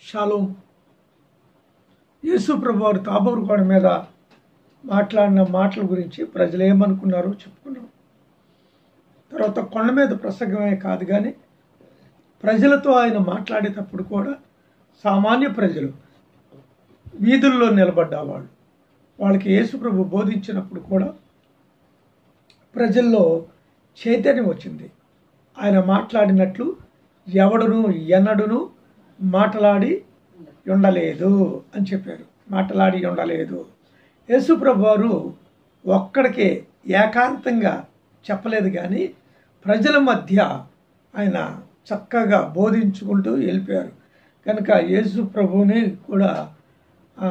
Shalom యేసు ప్రభు వారు తాబూరు కొండ మీద మాట్లాడిన మాటల గురించి ప్రజలు ఏమనుకున్నారో చెప్పుకున్నాం తర్వాత కొండ మీద ప్రసంగమే కాదు కానీ ప్రజలతో ఆయన మాట్లాడేటప్పుడు కూడా సామాన్య ప్రజలు వీధుల్లో నిలబడ్డవాళ్ళు వాళ్ళకి యేసు ప్రభు బోధించినప్పుడు కూడా ప్రజల్లో చైతన్యం వచ్చింది ఆయన మాట్లాడినట్లు ఎవడును ఎన్నడును మాట్లాడి ఉండలేదు అని చెప్పారు మాట్లాడి ఉండలేదు యేసుప్రభు వారు ఒక్కడికే ఏకాంతంగా చెప్పలేదు కానీ ప్రజల మధ్య ఆయన చక్కగా బోధించుకుంటూ వెళ్ళిపోయారు కనుక యేసు ప్రభువుని కూడా ఆ,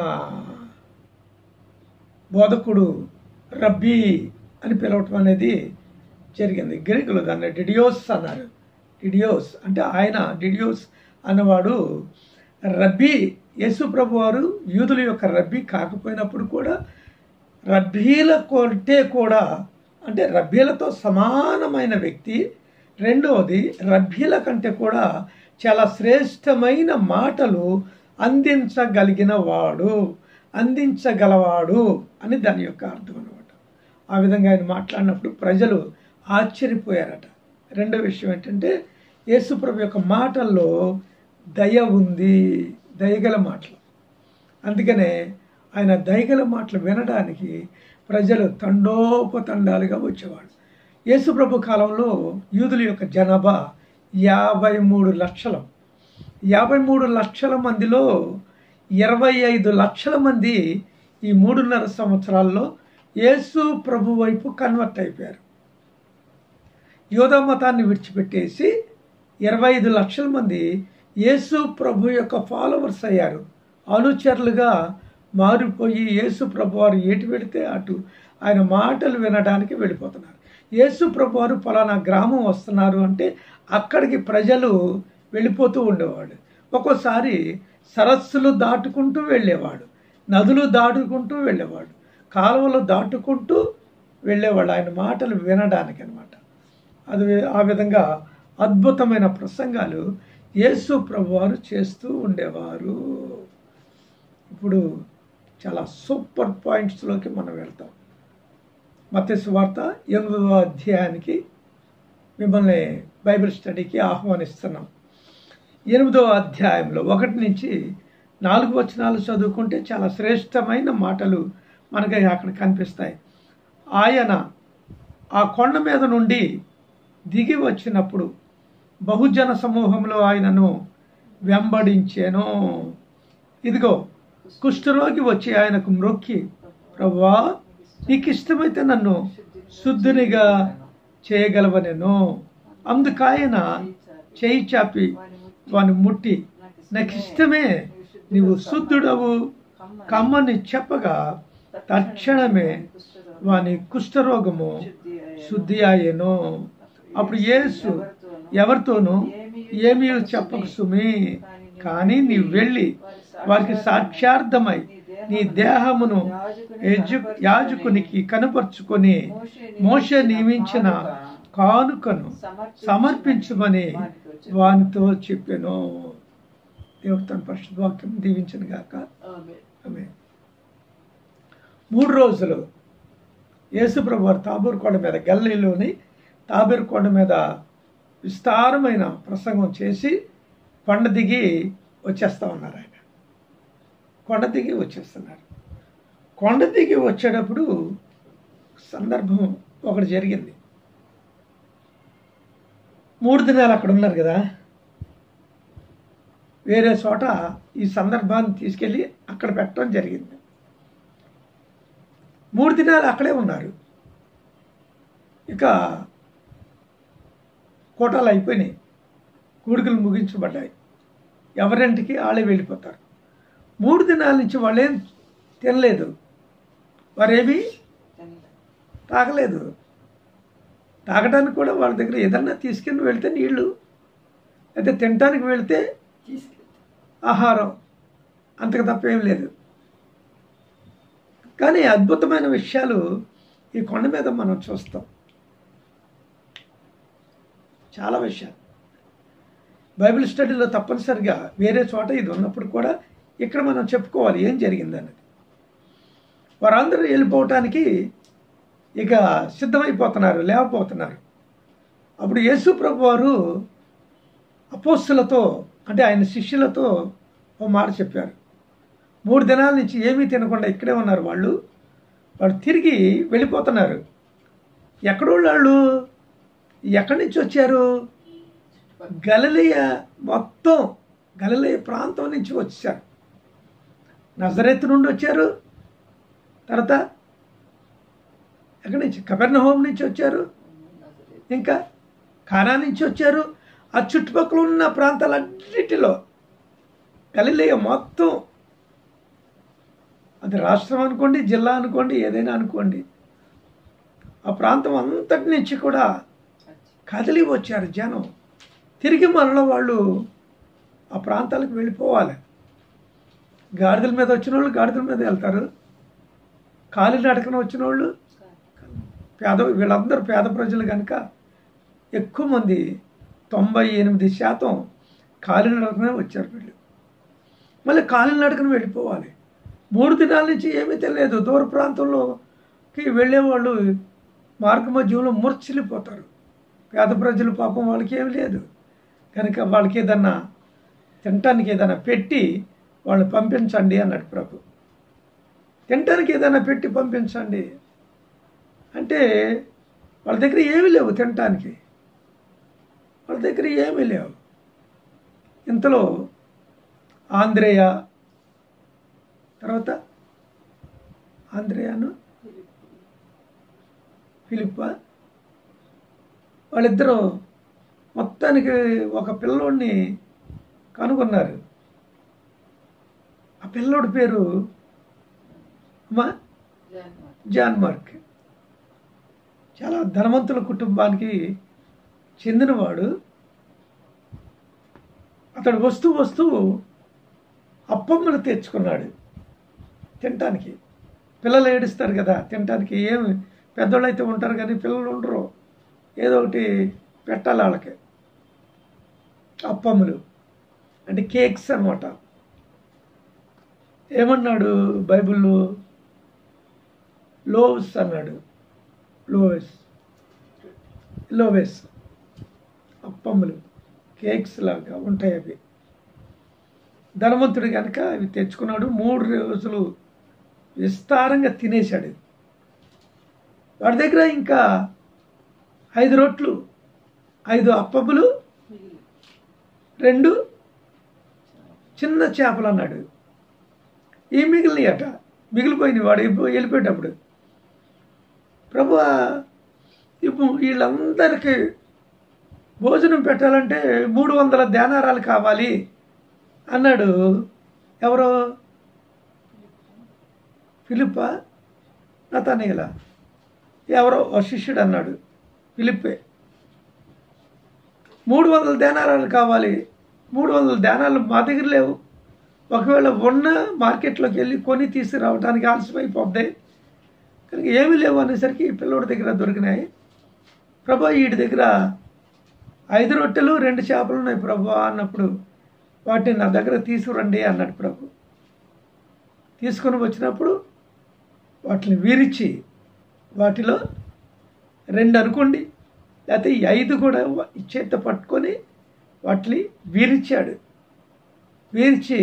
బోధకుడు రబ్బీ అని పిలవటం అనేది జరిగింది గ్రీకులు దాన్ని డిడియోస్ అన్నారు డిడియోస్ అంటే ఆయన డిడియోస్ అన్నవాడు రబ్బీ యేసు ప్రభు వారు యూదుల యొక్క రబ్బీ కాకపోయినప్పుడు కూడా రబ్బీల కంటే కూడా అంటే రబ్బీలతో సమానమైన వ్యక్తి రెండవది రబ్బీల కంటే కూడా చాలా శ్రేష్టమైన మాటలు అందించగలిగిన వాడు అందించగలవాడు అని దాని యొక్క అర్థం అనమాట ఆ విధంగా ఆయన మాట్లాడినప్పుడు ప్రజలు ఆశ్చర్యపోయారట రెండో విషయం ఏంటంటే యేసుప్రభు యొక్క మాటల్లో దయ ఉంది దయగల మాటలు అందుకనే ఆయన దయగల మాటలు వినడానికి ప్రజలు తండోపతండాలుగా వచ్చేవాడు యేసుప్రభు కాలంలో యూదుల యొక్క జనాభా యాభై మూడు లక్షలు యాభై మూడు లక్షల మందిలో ఇరవై ఐదు లక్షల మంది ఈ మూడున్నర సంవత్సరాల్లో యేసు ప్రభు వైపు కన్వర్ట్ అయిపోయారు యోధా మతాన్ని విడిచిపెట్టేసి ఇరవై ఐదు లక్షల మంది యేసు ప్రభు యొక్క ఫాలోవర్స్ అయ్యారు అనుచరులుగా మారిపోయి యేసు ప్రభు వారు ఎటు వెళితే అటు ఆయన మాటలు వినడానికి వెళ్ళిపోతున్నారు యేసు ప్రభు వారు పలానా గ్రామం వస్తున్నారు అంటే అక్కడికి ప్రజలు వెళ్ళిపోతూ ఉండేవాడు ఒక్కోసారి సరస్సులు దాటుకుంటూ వెళ్ళేవాడు నదులు దాటుకుంటూ వెళ్ళేవాడు కాలువలు దాటుకుంటూ వెళ్ళేవాడు ఆయన మాటలు వినడానికి అనమాట అది ఆ విధంగా అద్భుతమైన ప్రసంగాలు యేసు ప్రభువారు చేస్తూ ఉండేవారు ఇప్పుడు చాలా సూపర్ పాయింట్స్లోకి మనం వెళ్తాం మత్స్సు వార్త ఎనిమిదవ అధ్యాయానికి మిమ్మల్ని బైబిల్ స్టడీకి ఆహ్వానిస్తున్నాం ఎనిమిదవ అధ్యాయంలో ఒకటి నుంచి నాలుగు వచనాలు చదువుకుంటే చాలా శ్రేష్టమైన మాటలు మనకి అక్కడ కనిపిస్తాయి ఆయన ఆ కొండ మీద నుండి దిగి వచ్చినప్పుడు బహుజన సమూహంలో ఆయనను వెంబడించాను ఇదిగో కుష్ఠరోగి వచ్చి ఆయనకు మ్రొక్కి ప్రభువా నీకు ఇష్టమైతే నన్ను శుద్ధునిగా చేయగలవనెను అందుకాయన చేయి చాపి వాని ముట్టి నాకు ఇష్టమే నీవు శుద్ధుడవు కమ్మని చెప్పగా తక్షణమే వాని కుష్ఠరోగము శుద్ధి అయ్యను అప్పుడు యేసు ఎవరితోనూ ఏమీ చెప్పక సుమి కానీ నీ వెళ్ళి వారికి సాక్షార్థమై నీ దేహమును యజు- యాజకునికి కనపరుచుకొని మోష నియమించిన కానుకను సమర్పించమని వానితో చెప్పాను దేవుడు తన పరిశుద్ధ వాక్యం దీవించను గాక ఆమె మూడు రోజులు యేసుప్రభు వారు తాబూరు కొండ మీద గల్లీలోని తాబూరు కొండ మీద విస్తారమైన ప్రసంగం చేసి కొండ దిగి వచ్చేస్తా ఉన్నారు ఆయన కొండ దిగి వచ్చేస్తున్నారు కొండ దిగి వచ్చేటప్పుడు సందర్భం ఒకటి జరిగింది మూడు దినాలు అక్కడ ఉన్నారు కదా వేరే చోట ఈ సందర్భాన్ని తీసుకెళ్ళి అక్కడ పెట్టడం జరిగింది మూడు దినాలు అక్కడే ఉన్నారు ఇక కోటాలు అయిపోయినాయి కూడికలు ముగించబడ్డాయి ఎవరింటికి వాళ్ళే వెళ్ళిపోతారు మూడు దినాల నుంచి వాళ్ళేం తినలేదు వారేమీ తాగలేదు తాగడానికి కూడా వాళ్ళ దగ్గర ఏదన్నా తీసుకుని వెళ్తే నీళ్లు అయితే తినడానికి వెళ్తే ఆహారం అంతకు తప్ప ఏం లేదు కానీ అద్భుతమైన విషయాలు ఈ కొండ మీద మనం చూస్తాం చాలా విషయాలు బైబిల్ స్టడీలో తప్పనిసరిగా వేరే చోట ఇది ఉన్నప్పుడు కూడా ఇక్కడ మనం చెప్పుకోవాలి ఏం జరిగిందన్నది వారందరూ వెళ్ళిపోవటానికి ఇక సిద్ధమైపోతున్నారు లేవపోతున్నారు అప్పుడు యేసు ప్రభు వారు అపోస్తులతో అంటే ఆయన శిష్యులతో ఓ మాట చెప్పారు మూడు దినాల నుంచి ఏమీ తినకుండా ఇక్కడే ఉన్నారు వాళ్ళు వాళ్ళు తిరిగి వెళ్ళిపోతున్నారు ఎక్కడోళ్ళు వాళ్ళు ఎక్కడి నుంచి వచ్చారు గలలియ మొత్తం గలలియ ప్రాంతం నుంచి వచ్చారు నజరెత్ నుండి వచ్చారు తర్వాత ఎక్కడి నుంచి కబెర్నహోం నుంచి వచ్చారు ఇంకా కానా నుంచి వచ్చారు ఆ చుట్టుపక్కల ఉన్న ప్రాంతాలన్నిటిలో గలిలేయ మొత్తం అది రాష్ట్రం అనుకోండి జిల్లా అనుకోండి ఏదైనా అనుకోండి ఆ ప్రాంతం అంతటి నుంచి కూడా కదిలి వచ్చారు జనం తిరిగి మరల వాళ్ళు ఆ ప్రాంతాలకు వెళ్ళిపోవాలి గాడిదల మీద వచ్చిన వాళ్ళు గాడిదల మీద వెళ్తారు కాలినడకన వచ్చిన వాళ్ళు పేద వీళ్ళందరూ పేద ప్రజలు కనుక ఎక్కువ మంది తొంభై ఎనిమిది శాతం కాలినడకనే వచ్చారు వీళ్ళు మళ్ళీ కాలినడకన వెళ్ళిపోవాలి మూడు దినాల నుంచి ఏమీ తెలియదు దూర ప్రాంతంలోకి వెళ్ళేవాళ్ళు మార్గ మధ్యంలో మూర్చిల్లిపోతారు పేద ప్రజలు పాపం వాళ్ళకి ఏమి లేదు కనుక వాళ్ళకి ఏదన్నా తినటానికి ఏదైనా పెట్టి వాళ్ళని పంపించండి అన్నాడు ప్రభు తినటానికి ఏదైనా పెట్టి పంపించండి అంటే వాళ్ళ దగ్గర ఏమీ లేవు తినటానికి వాళ్ళ దగ్గర ఏమీ లేవు ఇంతలో ఆంధ్రేయ తర్వాత ఆంధ్రేయాను ఫిలిప్ప వాళ్ళిద్దరూ మొత్తానికి ఒక పిల్లోడిని కనుగొన్నారు ఆ పిల్లోడి పేరు అమ్మా జాన్ మార్క్ చాలా ధనవంతుల కుటుంబానికి చెందినవాడు అతడు వస్తూ వస్తూ అప్పమ్మలు తెచ్చుకున్నాడు తినటానికి పిల్లలు ఏడుస్తారు కదా తినటానికి ఏమి పెద్దోళ్ళు అయితే ఉంటారు కానీ పిల్లలు ఉండరు ఏదో ఒకటి పెట్టాలి వాళ్ళకి అప్పమ్మలు అంటే కేక్స్ అన్నమాట ఏమన్నాడు బైబిల్లో లోవ్స్ అన్నాడు లోవెస్ లోవెస్ అప్పమ్మలు కేక్స్ లాగా ఉంటాయి అవి ధనవంతుడు కనుక అవి తెచ్చుకున్నాడు మూడు రోజులు విస్తారంగా తినేశాడు వాడి దగ్గర ఇంకా ఐదు రొట్లు ఐదు అప్పములు రెండు చిన్న చేపలు అన్నాడు ఈ మిగిలినవి అట మిగిలిపోయింది వాడు వెళ్ళిపో- వెళ్ళిపోయేటప్పుడు ప్రభు ఇప్పుడు వీళ్ళందరికీ భోజనం పెట్టాలంటే మూడు వందల ధ్యానారాలు కావాలి అన్నాడు ఎవరో ఫిలిప్ప నతనీల ఎవరో ఓ శిష్యుడు అన్నాడు ఫిలిప్పే మూడు వందల ధ్యానారాలు కావాలి మూడు వందల ధ్యానాలు మా దగ్గర లేవు ఒకవేళ ఉన్న మార్కెట్లోకి వెళ్ళి కొని తీసుకురావడానికి ఆలస్యమైపోద్ది కనుక ఏమీ లేవు అనేసరికి ఈ పిల్లోడి దగ్గర దొరికినాయి ప్రభా వీడి దగ్గర ఐదు రొట్టెలు రెండు చేపలు ఉన్నాయి ప్రభా అన్నప్పుడు వాటిని నా దగ్గర తీసుకురండి అన్నాడు ప్రభు తీసుకొని వచ్చినప్పుడు వాటిని విరిచి వాటిలో రెండు అనుకోండి లేకపోతే ఈ ఐదు కూడా ఈ చేత పట్టుకొని వాటిని విరిచాడు విరిచి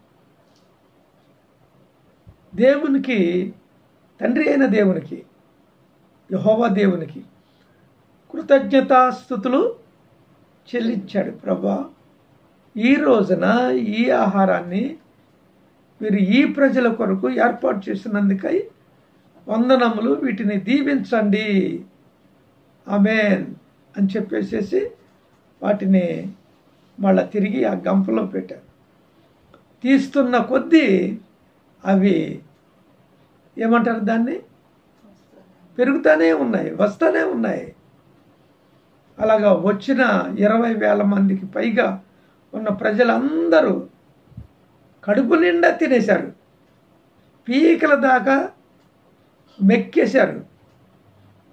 దేవునికి తండ్రి అయిన దేవునికి యహోవా దేవునికి కృతజ్ఞతాస్థుతులు చెల్లించాడు ప్రభా ఈ రోజున ఈ ఆహారాన్ని మీరు ఈ ప్రజల కొరకు ఏర్పాటు చేసినందుకై వందనములు వీటిని దీవించండి ఆమెన్ అని చెప్పేసేసి వాటిని మళ్ళా తిరిగి ఆ గంపలో పెట్టారు తీస్తున్న కొద్దీ అవి ఏమంటారు దాన్ని పెరుగుతూనే ఉన్నాయి వస్తూనే ఉన్నాయి అలాగా వచ్చిన ఇరవై వేల మందికి పైగా ఉన్న ప్రజలందరూ కడుపు నిండా తినేశారు పీకల దాకా మెక్కేశారు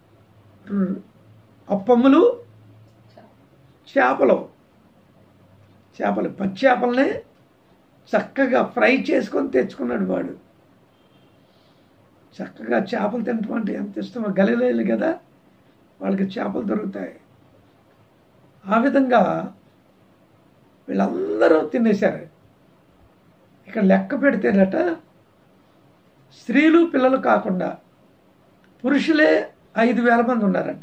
రు- అప్పములు చేపలు చేపలు పచ్చి చేపలనే చక్కగా ఫ్రై చేసుకొని తెచ్చుకున్నాడు వాడు చక్కగా చేపలు తినటం అంటే ఎంత ఇష్టమో గలిలేలు కదా వాళ్ళకి చేపలు దొరుకుతాయి ఆ విధంగా వీళ్ళందరూ తినేశారు ఇక్కడ లెక్క పెడితేనట స్త్రీలు పిల్లలు కాకుండా పురుషులే ఐదు వేల మంది ఉన్నారంట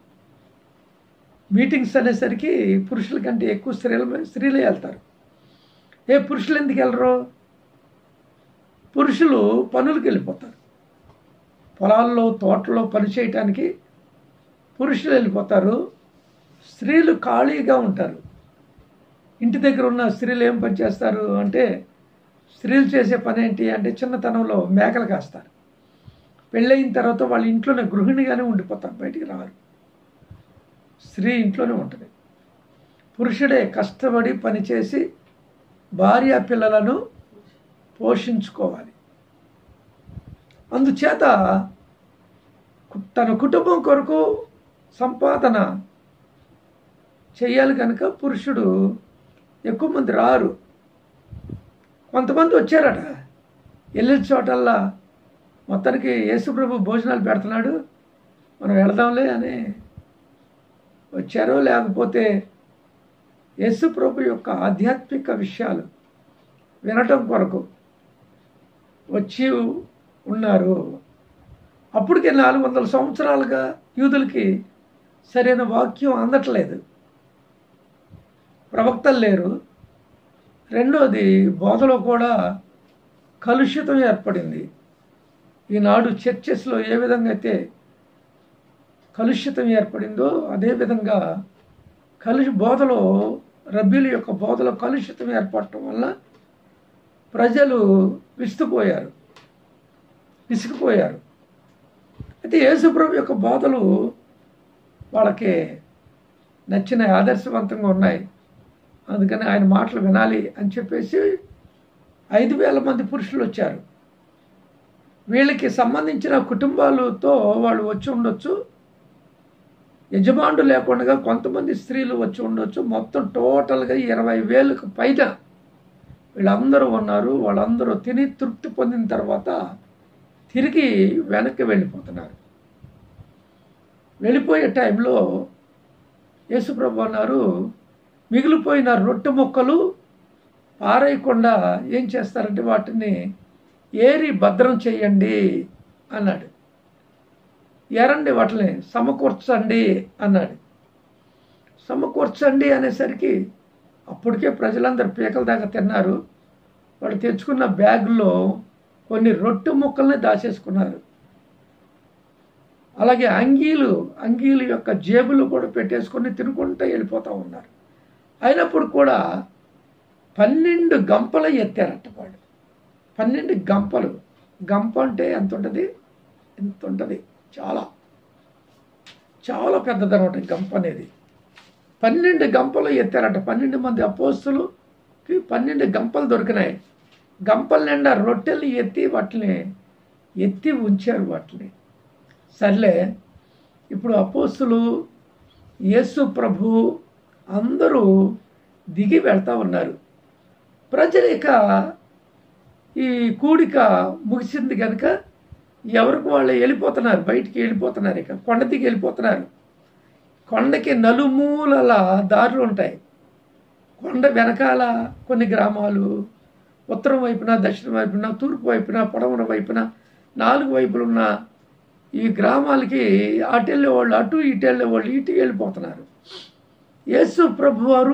మీటింగ్స్ అనేసరికి పురుషుల కంటే ఎక్కువ స్త్రీల స్త్రీలే వెళ్తారు ఏ పురుషులు ఎందుకు వెళ్ళరు పురుషులు పనులకు వెళ్ళిపోతారు పొలాల్లో తోటలో పని చేయటానికి పురుషులు వెళ్ళిపోతారు స్త్రీలు ఖాళీగా ఉంటారు ఇంటి దగ్గర ఉన్న స్త్రీలు ఏం పని చేస్తారు అంటే స్త్రీలు చేసే పని ఏంటి అంటే చిన్నతనంలో మేకలు కాస్తారు పెళ్ళయిన తర్వాత వాళ్ళ ఇంట్లోనే గృహిణిగానే ఉండిపోతారు బయటికి రారు స్త్రీ ఇంట్లోనే ఉంటుంది పురుషుడే కష్టపడి పనిచేసి భార్య పిల్లలను పోషించుకోవాలి అందుచేత కు- తన కుటుంబం కొరకు సంపాదన చేయాలి కనుక పురుషుడు ఎక్కువ మంది రారు కొంతమంది వచ్చారట వెళ్ళిన చోటల్లా మొత్తానికి యేసుప్రభు భోజనాలు పెడుతున్నాడు మనం వెళదాంలే అని వచ్చారో లేకపోతే యేసుప్రభు యొక్క ఆధ్యాత్మిక విషయాలు వినటం కొరకు వచ్చి ఉన్నారు అప్పటికే నాలుగు వందల సంవత్సరాలుగా యూదులకి సరైన వాక్యం అందట్లేదు ప్రవక్తలు లేరు రెండోది బోధలో కూడా కలుషితం ఏర్పడింది ఈనాడు చర్చెస్లో ఏ విధంగా అయితే కలుషితం ఏర్పడిందో అదేవిధంగా కలుషి బోధలో రబ్బీల యొక్క బోధలో కలుషితం ఏర్పడటం వల్ల ప్రజలు విస్తుపోయారు విసిగిపోయారు అయితే యేసుప్రభు యొక్క బోధలు వాళ్ళకి నచ్చిన ఆదర్శవంతంగా ఉన్నాయి అందుకని ఆయన మాటలు వినాలి అని చెప్పేసి ఐదు వేల మంది పురుషులు వచ్చారు వీళ్ళకి సంబంధించిన కుటుంబాలతో వాళ్ళు వచ్చి ఉండొచ్చు యజమానుడు లేకుండా కొంతమంది స్త్రీలు వచ్చి ఉండొచ్చు మొత్తం టోటల్గా ఇరవై వేలకు పైగా వీళ్ళందరూ ఉన్నారు వాళ్ళందరూ తిని తృప్తి పొందిన తర్వాత తిరిగి వెనక్కి వెళ్ళిపోతున్నారు వెళ్ళిపోయే టైంలో యేసుప్రభు అన్నారు మిగిలిపోయిన రొట్టె ముక్కలు పారేయకుండా ఏం చేస్తారంటే వాటిని ఏరి భద్రం చేయండి అన్నాడు ఎరండి వాటిని సమకూర్చండి అన్నాడు సమకూర్చండి అనేసరికి అప్పటికే ప్రజలందరూ పీకల దాకా తిన్నారు వాడు తెచ్చుకున్న బ్యాగుల్లో కొన్ని రొట్టె ముక్కల్ని దాచేసుకున్నారు అలాగే అంగీలు అంగీలు యొక్క జేబులు కూడా పెట్టేసుకొని తినుకుంటూ వెళ్ళిపోతూ ఉన్నారు అయినప్పుడు కూడా పన్నెండు గంపలు ఎత్తారట వాడు పన్నెండు గంపలు గంప అంటే ఎంత ఉంటుంది ఎంత ఉంటుంది చాలా చాలా పెద్దదనమాట గంప అనేది పన్నెండు గంపలు ఎత్తారట పన్నెండు మంది అపోస్తులుకి పన్నెండు గంపలు దొరికినాయి గంపల నిండా రొట్టెలు ఎత్తి వాటిని ఎత్తి ఉంచారు వాటిని సర్లే ఇప్పుడు అపోస్తులు యేసు ప్రభు అందరూ దిగి వెళ్తా ఉన్నారు ప్రజలు ఇక ఈ కూడిక ముగిసింది కనుక ఎవరికి వాళ్ళు వెళ్ళిపోతున్నారు బయటికి వెళ్ళిపోతున్నారు ఇక కొండ దిగి వెళ్ళిపోతున్నారు కొండకి నలుమూలల దారులు ఉంటాయి కొండ వెనకాల కొన్ని గ్రామాలు ఉత్తరం వైపున దక్షిణం వైపున తూర్పు వైపున పొడవున వైపున నాలుగు వైపులు ఉన్న ఈ గ్రామాలకి అటు వెళ్ళే వాళ్ళు అటు ఇటు వెళ్ళే వాళ్ళు ఇటు వెళ్ళిపోతున్నారు యేసు ప్రభు వారు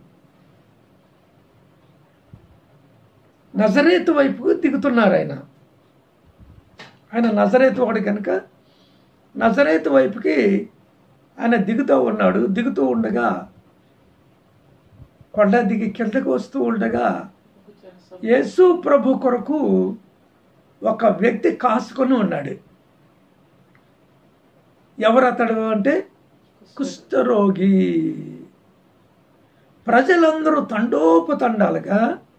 నజరేతు వైపుకు దిగుతున్నారు ఆయన ఆయన నజరేతు వాడు కనుక నజరేతు వైపుకి ఆయన దిగుతూ ఉన్నాడు దిగుతూ ఉండగా కొండ దిగి కిందకు వస్తూ ఉండగా యేసు ప్రభు కొరకు ఒక వ్యక్తి కాసుకొని ఉన్నాడు ఎవరు అతడు అంటే కుష్ఠరోగి ప్రజలందరూ తండోపతండాలుగా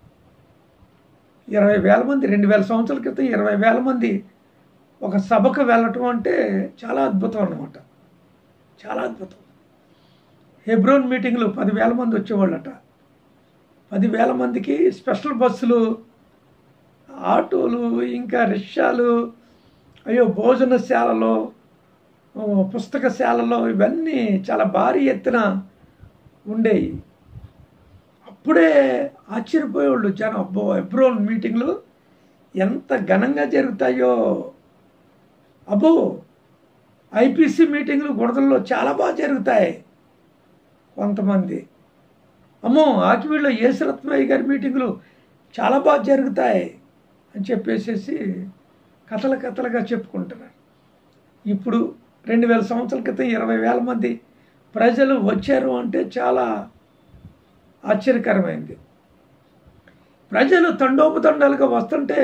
ఇరవై వేల మంది రెండు వేల సంవత్సరాల క్రితం ఇరవై వేల మంది ఒక సభకు వెళ్ళటం అంటే చాలా అద్భుతం అన్నమాట చాలా అద్భుతం హెబ్రోన్ మీటింగ్లు పదివేల మంది వచ్చేవాళ్ళట పదివేల మందికి స్పెషల్ బస్సులు ఆటోలు ఇంకా రిక్షాలు అయ్యో భోజనశాలలో ఆ, పుస్తకశాలలో ఇవన్నీ చాలా భారీ ఎత్తున ఉండేవి అప్పుడే ఆశ్చర్యపోయేవాళ్ళు జనం అబ్బో ఎబ్రోన్ మీటింగ్లు ఎంత ఘనంగా జరుగుతాయో అబ్బో ఐపీసీ మీటింగ్లు గుడదల్లో చాలా బాగా జరుగుతాయి కొంతమంది అమ్మో ఆకివీళ్ళలో యేసురత్నయ్య గారి మీటింగులు చాలా బాగా జరుగుతాయి అని చెప్పేసేసి కథలు కథలుగా చెప్పుకుంటున్నారు ఇప్పుడు రెండు వేల సంవత్సరాల క్రితం ఇరవై వేల మంది ప్రజలు వచ్చారు అంటే చాలా ఆశ్చర్యకరమైంది ప్రజలు తండోపతండాలుగా వస్తుంటే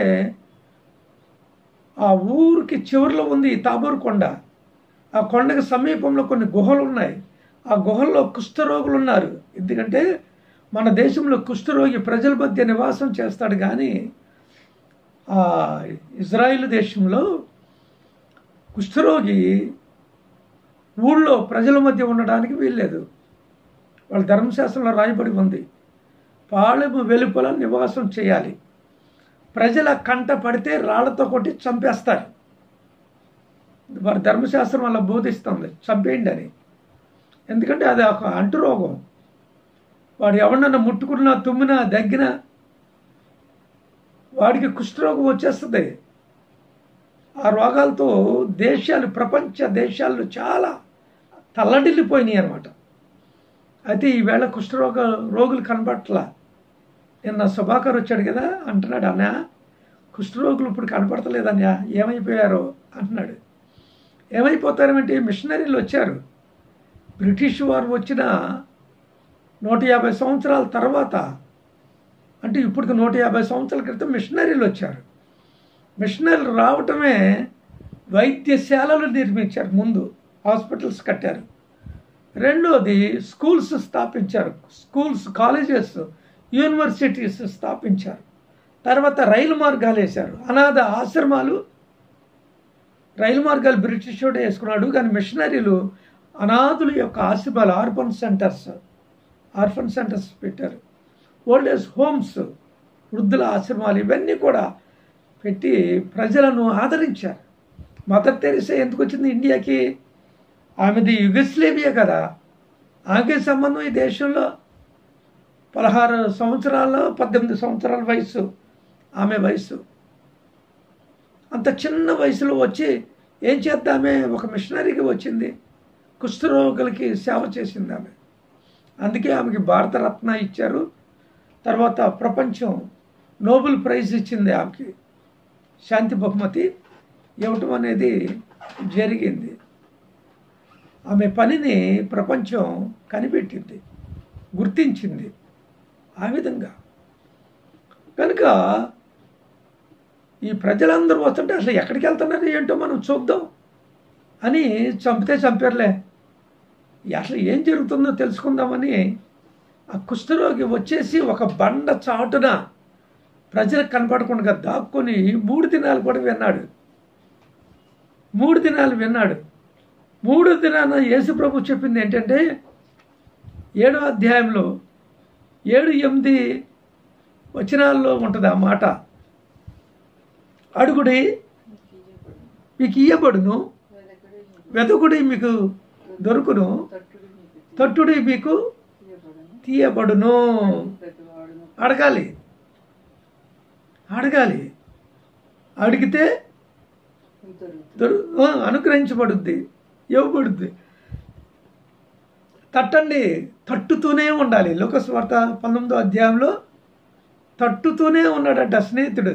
ఆ ఊరికి చివరిలో ఉంది ఈ తాబూరు కొండ ఆ కొండకి సమీపంలో కొన్ని గుహలు ఉన్నాయి ఆ గుహల్లో కుష్ఠరోగులు ఉన్నారు ఎందుకంటే మన దేశంలో కుష్ఠరోగి ప్రజల మధ్య నివాసం చేస్తాడు కానీ ఆ ఇజ్రాయిల్ దేశంలో కుష్ఠరోగి ఊళ్ళో ప్రజల మధ్య ఉండడానికి వీల్లేదు వాళ్ళ ధర్మశాస్త్రంలో రాయబడి ఉంది పాళెము వెలుపల నివాసం చేయాలి ప్రజల కంట పడితే రాళ్లతో కొట్టి చంపేస్తారు వారి ధర్మశాస్త్రం అలా బోధిస్తుంది చంపేయండి అని ఎందుకంటే అది ఒక అంటురోగం వాడు ఎవరినన్నా ముట్టుకున్నా తుమ్మినా దగ్గినా వాడికి కుష్ఠరోగం వచ్చేస్తుంది ఆ రోగాలతో దేశాలు ప్రపంచ దేశాలు చాలా తల్లడిల్లిపోయినాయి అనమాట అయితే ఈవేళ కుష్ఠరోగ రోగులు కనపట్లా నిన్న సుభాకర్ వచ్చాడు కదా అంటున్నాడు అన్న కుష్ఠరోగులు ఇప్పుడు కనపడతలేదన్యా ఏమైపోయారో అంటున్నాడు ఏమైపోతారేమిటి మిషనరీలు వచ్చారు బ్రిటిష్ వారు వచ్చిన నూట యాభై సంవత్సరాల తర్వాత అంటే ఇప్పటికి నూట యాభై సంవత్సరాల క్రితం మిషనరీలు వచ్చారు మిషనరీలు రావటమే వైద్యశాలలు నిర్మించారు ముందు హాస్పిటల్స్ కట్టారు రెండోది స్కూల్స్ స్థాపించారు స్కూల్స్ కాలేజెస్ యూనివర్సిటీస్ స్థాపించారు తర్వాత రైలు మార్గాలు వేశారు అనాథ ఆశ్రమాలు రైలు మార్గాలు బ్రిటిష్ వాడే వేసుకున్నాడు కానీ మిషనరీలు అనాథుల యొక్క ఆశ్రమాలు ఆర్ఫన్ సెంటర్స్ ఆర్ఫన్ సెంటర్స్ పెట్టారు ఓల్డ్ ఏజ్ హోమ్స్ వృద్ధుల ఆశ్రమాలు ఇవన్నీ కూడా పెట్టి ప్రజలను ఆదరించారు మదర్ తెరిసే ఎందుకు వచ్చింది ఇండియాకి ఆమెది యుగస్లేవియా కదా ఆమెకి సంబంధం ఈ దేశంలో పదహారు సంవత్సరాల పద్దెనిమిది సంవత్సరాల వయసు ఆమె వయసు అంత చిన్న వయసులో వచ్చి ఏం చేద్దామే ఒక మిషనరీకి వచ్చింది కుష్ఠరోగులకి సేవ చేసింది ఆమె అందుకే ఆమెకి భారతరత్న ఇచ్చారు తర్వాత ప్రపంచం నోబెల్ ప్రైజ్ ఇచ్చింది ఆమెకి శాంతి బహుమతి ఇవ్వటం అనేది జరిగింది ఆమె పనిని ప్రపంచం కనిపెట్టింది గుర్తించింది ఆ విధంగా కనుక ఈ ప్రజలందరూ వస్తుంటే అసలు ఎక్కడికి వెళ్తున్నారు ఏంటో మనం చూద్దాం అని చంపితే చంపారులే అసలు ఏం జరుగుతుందో తెలుసుకుందామని ఆ కుష్ఠరోగి వచ్చేసి ఒక బండ చాటున ప్రజలకు కనపడకుండా దాక్కొని మూడు దినాలు కూడా విన్నాడు మూడు దినాలు విన్నాడు మూడు దినాన యేసుప్రభు చెప్పింది ఏంటంటే ఏడో అధ్యాయంలో ఏడు ఎనిమిది వచనాల్లో ఉంటుంది ఆ మాట అడుగుడి మీకు ఇయ్యబడును వెతుకుడి మీకు దొరుకును తట్టుడి మీకు తీయబడును అడగాలి అడగాలి అడిగితే దొరు ఆ, అనుగ్రహించబడుద్ది ఇవ్వబడుద్ది తట్టండి తట్టుతూనే ఉండాలి లోకస్వార్త పంతొమ్మిదో అధ్యాయంలో తట్టుతూనే ఉన్నాడట స్నేహితుడు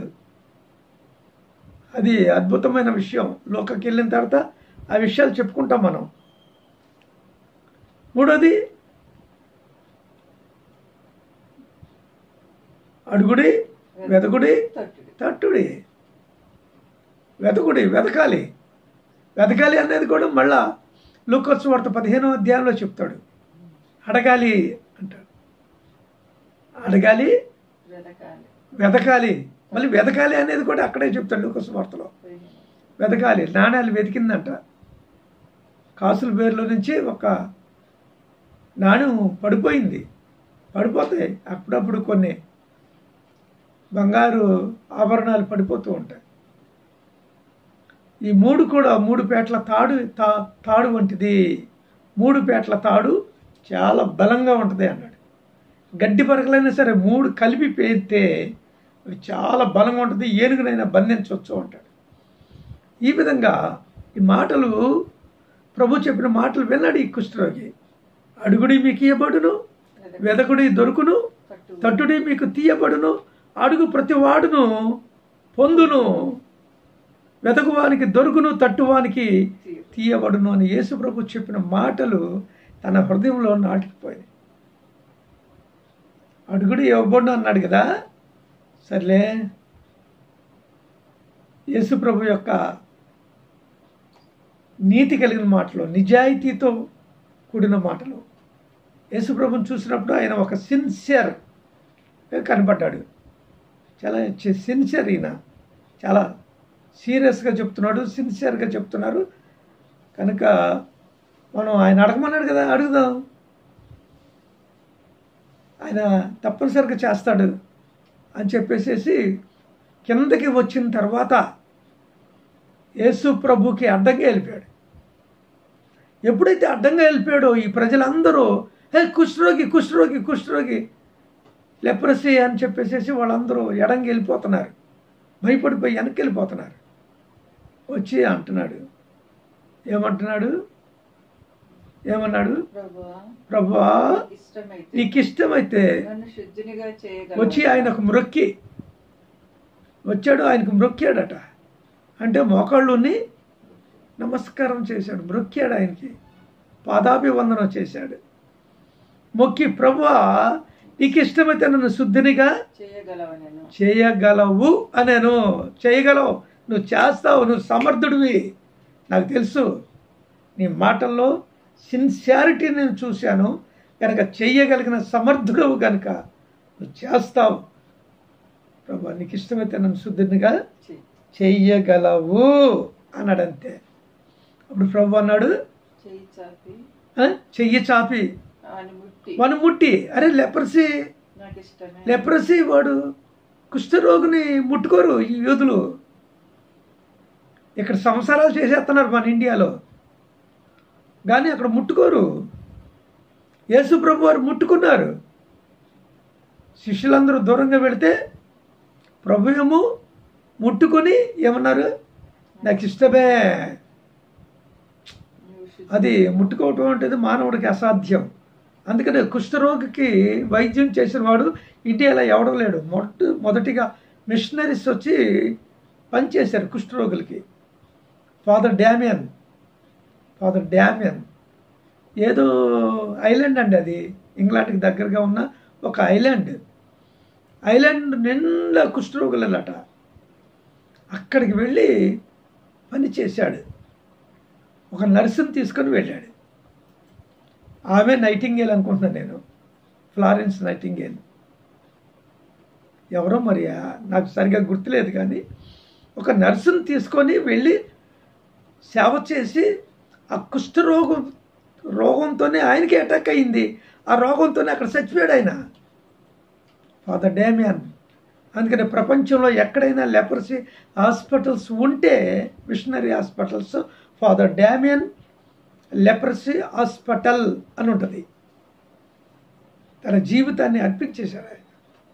అది అద్భుతమైన విషయం లోకకి వెళ్ళిన తర్వాత ఆ విషయాలు చెప్పుకుంటాం మనం మూడోది అడుగుడి వెదకుడి తట్టుడి వెతకుడి వెతకాలి వెతకాలి అనేది కూడా మళ్ళా లూకస్ వార్త పదిహేనో అధ్యాయంలో చెప్తాడు అడగాలి అంటాడు అడగాలి వెతకాలి మళ్ళీ వెతకాలి అనేది కూడా అక్కడే చెప్తాడు లూకస్ వార్తలో వెతకాలి నాణ్యాలు వెతికిందంట కాసుల పేరులో నుంచి ఒక నాణ్యం పడిపోయింది పడిపోతాయి అప్పుడప్పుడు కొన్ని బంగారు ఆభరణాలు పడిపోతూ ఉంటాయి ఈ మూడు కూడా మూడు పేట్ల తాడు తా తాడు వంటిది మూడు పేట్ల తాడు చాలా బలంగా ఉంటుంది అన్నాడు గడ్డి పరకలైనా సరే మూడు కలిపి పేరితే అవి చాలా బలంగా ఉంటుంది ఏనుగునైనా బంధించవచ్చు అంటాడు ఈ విధంగా ఈ మాటలు ప్రభు చెప్పిన మాటలు విన్నాడు ఈ కుష్ఠరోగి అడుగుడి మీకు ఇయ్యబడును వెదకుడి దొరుకును పట్టు తట్టుడి మీకు తీయబడును అడుగు ప్రతి వాడును పొందును వెతకువానికి దొరుకును తట్టువానికి తీయు. తీయబడును అని యేసు ప్రభు చెప్పిన మాటలు తన హృదయంలో నాటుకుపోయింది అడుగుడు ఇవ్వబడును అన్నాడు కదా సర్లే యేసు ప్రభు యొక్క నీతి కలిగిన మాటలు నిజాయితీతో కూడిన మాటలు యేసు ప్రభుని చూసినప్పుడు ఆయన ఒక సిన్సియర్ కనబడ్డాడు చాలా సిన్సియర్ ఈయన చాలా సీరియస్గా చెప్తున్నాడు సిన్సియర్గా చెప్తున్నారు కనుక మనం ఆయన అడగమన్నాడు కదా అడుగుదాం ఆయన తప్పనిసరిగా చేస్తాడు అని చెప్పేసేసి కిందకి వచ్చిన తర్వాత యేసు ప్రభుకి అడ్డంగా వెళ్ళిపోయాడు ఎప్పుడైతే అడ్డంగా వెళ్ళిపోయాడో ఈ ప్రజలందరూ హే కుష్ఠరోగి కుష్ఠరోగి కుష్ఠరోగి లెప్రసీ అని చెప్పేసేసి వాళ్ళందరూ ఎడంగి వెళ్ళిపోతున్నారు భయపడిపోయి వెనక్కి వెళ్ళిపోతున్నారు వచ్చి అంటున్నాడు ఏమంటున్నాడు ఏమన్నాడు ప్రభువా ప్రభువా నీకు ఇష్టమైతే నీకు ఇష్టమైతే నన్ను శుద్ధినిగా చేయగలవు వచ్చి ఆయనకు మ్రొక్కి వచ్చాడు ఆయనకు మ్రొక్కాడట అంటే మోకాళ్ళుని నమస్కారం చేశాడు మ్రొక్కాడు ఆయనకి పాదాభివందనం చేశాడు మొక్కి ప్రభువా నీకు ఇష్టమైతే నన్ను శుద్ధినిగా చేయగలవు నేను చేయగలవు అనేను చేయగలవు నువ్వు చేస్తావు నువ్వు సమర్థుడివి నాకు తెలుసు నీ మాటల్లో సిన్సియారిటీ నేను చూశాను కనుక చెయ్యగలిగిన సమర్థుడవు కనుక నువ్వు చేస్తావు ప్రభా నీకు ఇష్టమైతే నన్ను శుద్ధినిగా చెయ్యి. చెయ్యగలవు అన్నాడు అంతే అప్పుడు ప్రభు అన్నాడు చెయ్యి చాపి "ఆ? చెయ్యి చాపి అని ముట్టి వను ముట్టి అరే లెపర్సీ నాకు ఇష్టమే లెప్రసీ వాడు కుష్ఠరోగిని ముట్టుకోరు ఈ యూదులు ఇక్కడ సంసారాలు చేసేస్తున్నారు మన ఇండియాలో కానీ అక్కడ ముట్టుకోరు యేసు ప్రభు వారు ముట్టుకున్నారు శిష్యులందరూ దూరంగా వెళితే ప్రభు ఏమో ముట్టుకొని ఏమన్నారు నాకు ఇష్టమే నువ్వు శుద్ధి అది ముట్టుకోవటం అనేది మానవుడికి అసాధ్యం అందుకనే కుష్ఠరోగికి వైద్యం చేసిన వాడు ఇండియాలో ఎవడం లేడు మొట్ట మొదటిగా మిషనరీస్ వచ్చి పనిచేశారు కుష్ఠరోగులకి ఫాదర్ డామియన్ ఫాదర్ డామియన్ ఏదో ఐలాండ్ అండి అది ఇంగ్లాండ్కి దగ్గరగా ఉన్న ఒక ఐలాండ్ ఐలాండ్ నిండా కుష్ఠరోగులట అక్కడికి వెళ్ళి పని చేశాడు ఒక నర్సుని తీసుకొని వెళ్ళాడు ఆమె నైటింగేల్ అనుకుంటున్నాను నేను ఫ్లారెన్స్ నైటింగేల్ ఎవరో మరి ఆ- నాకు సరిగా గుర్తులేదు కానీ ఒక నర్సుని తీసుకొని వెళ్ళి సేవ చేసి ఆ కుష్ఠరోగం రోగంతోనే ఆయనకి అటాక్ అయింది ఆ రోగంతోనే అక్కడ చచ్చిపోయాడు ఆయన ఫాదర్ డామియన్ అందుకని ప్రపంచంలో ఎక్కడైనా లెపరసీ హాస్పిటల్స్ ఉంటే missionary hospitals father Damien leprosy hospital అని ఉంటుంది తన జీవితాన్ని అర్పించేశాడు ఆయన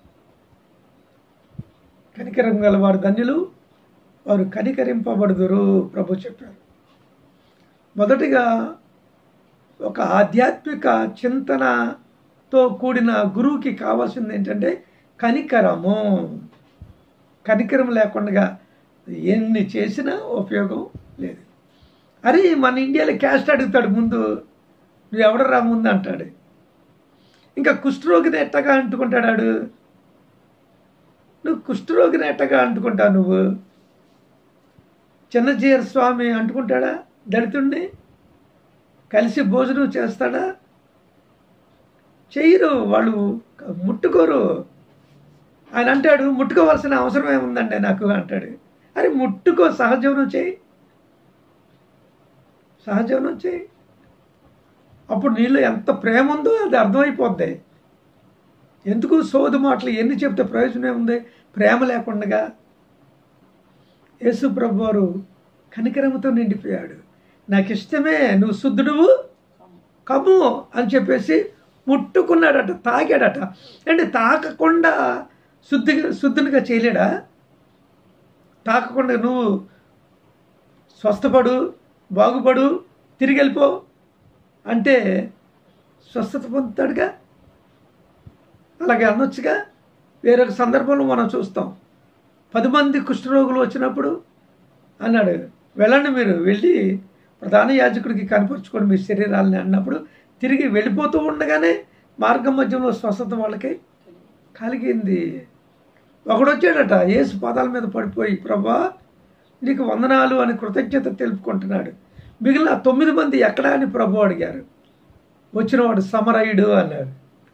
కనికరం గల వారు ధన్యులు వారు కనికరింపబడుదురు ప్రభు చెప్పారు మొదటిగా ఒక ఆధ్యాత్మిక చింతనతో కూడిన గురువుకి కావాల్సింది ఏంటంటే కనికరము కనికరం లేకుండా ఎన్ని చేసినా ఉపయోగం లేదు అరే మన ఇండియాలో క్యాస్ట్ అడుగుతాడు ముందు నువ్వు ఎవడరా ముందు అంటాడు ఇంకా కుష్ఠరోగిని ఎట్టగా అంటుకుంటాడు నువ్వు కుష్ఠరోగిని ఎట్టగా అంటుకుంటావు నువ్వు చిన్నజీర స్వామి అంటుకుంటాడా దళితుణ్ణి కలిసి భోజనం చేస్తాడా చెయ్యరు వాళ్ళు ముట్టుకోరు ఆయన అంటాడు ముట్టుకోవాల్సిన అవసరం ఏముందండి నాకు అంటాడు అరే ముట్టుకో సహజీవనం చేయి సహజీవనం చేయి అప్పుడు నీళ్ళు ఎంత ప్రేమ ఉందో అది అర్థమైపోద్ది ఎందుకు సోదు మాటలు ఎన్ని చెప్తే ప్రయోజనం ఏముంది ప్రేమ లేకుండా యేసు ప్రభు వారు కనికరముతో నిండిపోయాడు నాకు ఇష్టమే నువ్వు శుద్ధుడువు కమ్ము అని చెప్పేసి ముట్టుకున్నాడట తాగాడట అంటే తాకకుండా శుద్ధి శుద్ధునిగా చేయలేడా తాకకుండా నువ్వు స్వస్థపడు బాగుపడు తిరిగి వెళ్ళిపో అంటే స్వస్థత పొందుతాడుగా అలాగే అనొచ్చుగా వేరొక సందర్భంలో మనం చూస్తాం పది మంది కుష్ఠరోగులు వచ్చినప్పుడు అన్నాడు వెళ్ళండి మీరు వెళ్ళి ప్రధాన యాజకుడికి కనపరుచుకోండి మీ శరీరాలని అన్నప్పుడు తిరిగి వెళ్ళిపోతూ ఉండగానే మార్గం మధ్యంలో స్వస్థత వాళ్ళకి కలిగింది ఒకడు వచ్చాడట యేసు పాదాల మీద పడిపోయి ప్రభా నీకు వందనాలు అని కృతజ్ఞత తెలుపుకుంటున్నాడు మిగిలిన తొమ్మిది మంది ఎక్కడా అని ప్రభు అడిగారు వచ్చినవాడు సమరయుడు అన్నాడు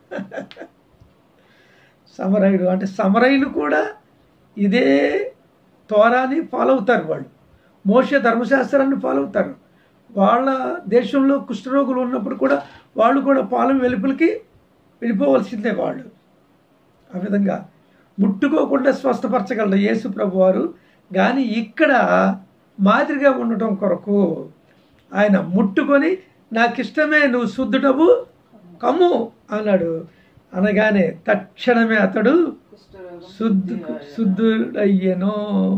సమరయుడు అంటే సమరయులు కూడా ఇదే తోరాని ఫాలో అవుతారు వాళ్ళు మోస ధర్మశాస్త్రాన్ని ఫాలో అవుతారు వాళ్ళ దేశంలో కుష్ఠరోగులు ఉన్నప్పుడు కూడా వాళ్ళు కూడా పాలెం వెలుపులకి వెళ్ళిపోవలసిందే వాళ్ళు ఆ విధంగా ముట్టుకోకుండా స్వస్థపరచగలరు యేసు ప్రభు వారు కానీ ఇక్కడ మాదిరిగా ఉండటం కొరకు ఆయన ముట్టుకొని నాకు ఇష్టమే నువ్వు శుద్ధుడవు కమ్ము అన్నాడు అనగానే తక్షణమే అతడు కుష్ఠరోగం శుద్ధు శుద్ధి శుద్ధుడయ్యను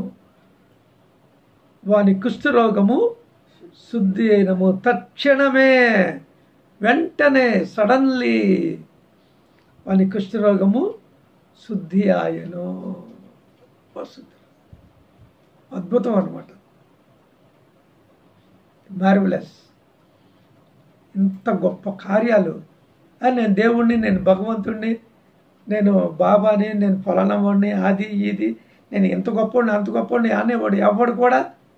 వాని కుష్ఠరోగము శుద్ధి అయినము తక్షణమే వెంటనే సడన్లీ వాని కుష్ఠరోగము శుద్ధి ఆయను వస్తుంది అద్భుతం అనమాట మార్వలెస్ ఇంత గొప్ప కార్యాలు అని నేను దేవుణ్ణి నేను భగవంతుణ్ణి నేను బాబాని నేను ఫలానా వాడిని అది ఇది నేను ఇంత గొప్పవాడిని అంత గొప్పవాడిని అనేవాడు ఎవడు కూడా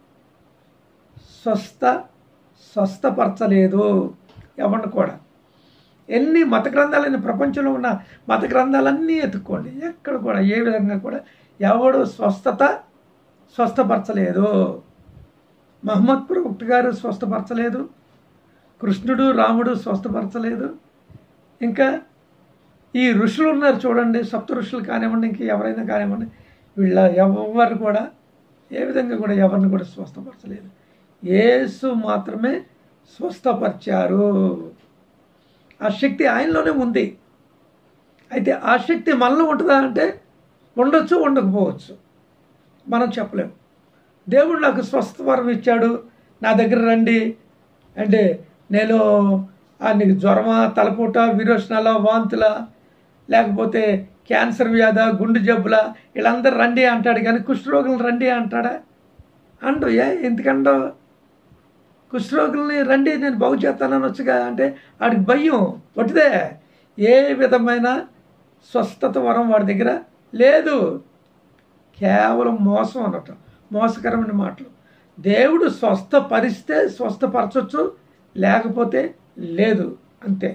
స్వస్థ స్వస్థపరచలేదు ఎవరిని కూడా ఎన్ని మత గ్రంథాలైన ప్రపంచంలో ఉన్న మత గ్రంథాలన్నీ ఎత్తుక్కోండి ఎక్కడ కూడా ఏ విధంగా కూడా ఎవడు స్వస్థత స్వస్థపరచలేదు మహమ్మద్ ప్రవక్త గారు స్వస్థపరచలేదు కృష్ణుడు రాముడు స్వస్థపరచలేదు ఇంకా ఈ ఋషులు ఉన్నారు చూడండి సప్త ఋషులు కానివ్వండి ఇంక ఎవరైనా కానివ్వండి వీళ్ళ ఎవరు కూడా ఏ విధంగా కూడా ఎవరిని కూడా స్వస్థపరచలేదు యేసు మాత్రమే స్వస్థపరిచారు ఆ శక్తి ఆయనలోనే ఉంది అయితే ఆ శక్తి మనలో ఉంటుందా అంటే ఉండొచ్చు ఉండకపోవచ్చు మనం చెప్పలేము దేవుడు నాకు స్వస్థ వరం ఇచ్చాడు నా దగ్గర రండి అంటే నేను ఆ నీకు జ్వరమా తలపూట విరోచనాల వాంతుల లేకపోతే క్యాన్సర్ వ్యాధ గుండె జబ్బుల వీళ్ళందరూ రండి అంటాడు కానీ కుష్ఠరోగులు రండి అంటాడా అండు ఏ ఎందుకండో కుష్ఠరోగుల్ని రండి నేను బాగు చేస్తానని వచ్చుగా అంటే వాడికి భయం ఒట్టిదే ఏ విధమైన స్వస్థత వరం వాడి దగ్గర లేదు కేవలం మోసం అనటం మోసకరమైన మాటలు దేవుడు స్వస్థపరిస్తే స్వస్థపరచవచ్చు లేకపోతే లేదు అంతే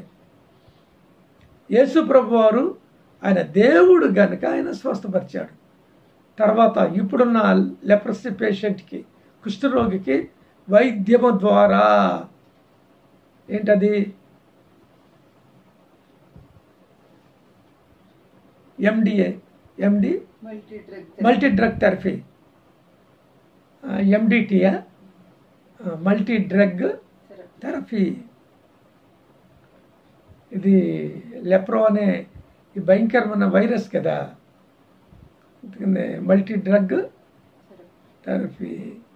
యేసు ప్రభు వారు ఆయన దేవుడు గనుక ఆయన స్వస్థపరిచాడు తర్వాత ఇప్పుడున్న లెప్రసీ పేషెంట్కి కుష్ఠరోగికి వైద్యము ద్వారా ఏంటది MDA MD multi drug multi drug therapy ఎండిటియా మల్టీ డ్రగ్ థెరపీ ఇది లెప్రో అనే ఈ భయంకరమైన వైరస్ కదా అందుకనే మల్టీ డ్రగ్ థెరపీ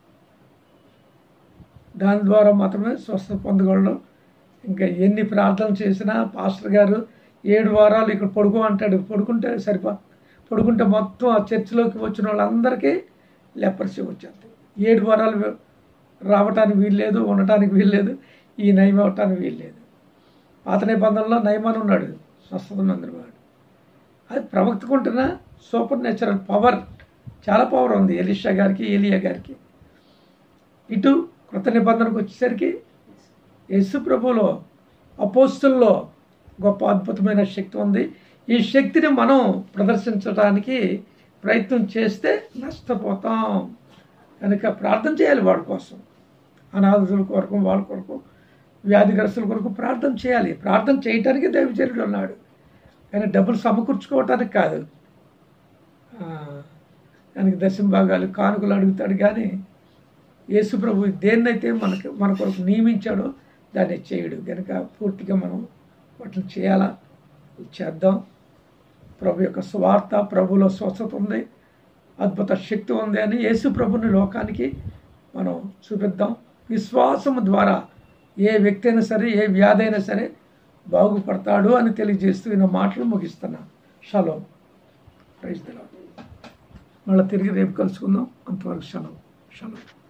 దాని ద్వారా మాత్రమే స్వస్థత పొందగలడం ఇంకా ఎన్ని ప్రార్థనలు చేసినా పాస్టర్ గారు ఏడు వారాలు ఇక్కడ పడుకో అంటాడు పడుకుంటే సరిపో పడుకుంటే మొత్తం ఆ చర్చిలోకి వచ్చిన వాళ్ళందరికీ లెపర్సీ వచ్చేది ఏడు వారాలు రావటానికి వీల్లేదు ఉండటానికి వీల్లేదు ఈ నయం అవ్వటానికి వీల్లేదు పాత నిబంధనలో నయమాన్ ఉన్నాడు స్వస్థత మందిరవాడు అది ప్రవక్తకుంటున్న సూపర్ నేచురల్ పవర్ చాలా పవర్ ఉంది ఎలిషా గారికి ఏలియా గారికి ఇటు కృత నిబంధనకు వచ్చేసరికి యేసు ప్రభులో అపోస్తుల్లో గొప్ప అద్భుతమైన శక్తి ఉంది ఈ శక్తిని మనం ప్రదర్శించడానికి ప్రయత్నం చేస్తే నష్టపోతాం కనుక ప్రార్థన చేయాలి వాడి కోసం అనాథుల కొరకు వాళ్ళ కొరకు వ్యాధిగ్రస్తుల కొరకు ప్రార్థన చేయాలి ప్రార్థన చేయటానికి దైవచర్యుడు ఉన్నాడు ఆయన డబ్బులు సమకూర్చుకోవటానికి కాదు ఆ, ఆయనకి దశమ భాగాలు కానుకలు అడుగుతాడు కానీ యేసు ప్రభు దేన్నైతే మనకు మన కొరకు నియమించాడో దాన్ని చేయడు కనుక పూర్తిగా మనం వాటిని చేయాలా చేద్దాం ప్రభు యొక్క స్వార్థ ప్రభులో స్వస్థత ఉంది అద్భుత శక్తి ఉంది అని యేసు ప్రభుని లోకానికి మనం చూపిద్దాం విశ్వాసము ద్వారా ఏ వ్యక్తి అయినా సరే ఏ వ్యాధి అయినా సరే బాగుపడతాడు అని తెలియజేస్తూ ఈయన మాటలు ముగిస్తున్నా షలో ప్రైజ్ మళ్ళీ తిరిగి రేపు కలుసుకుందాం అంతవరకు షలో షలో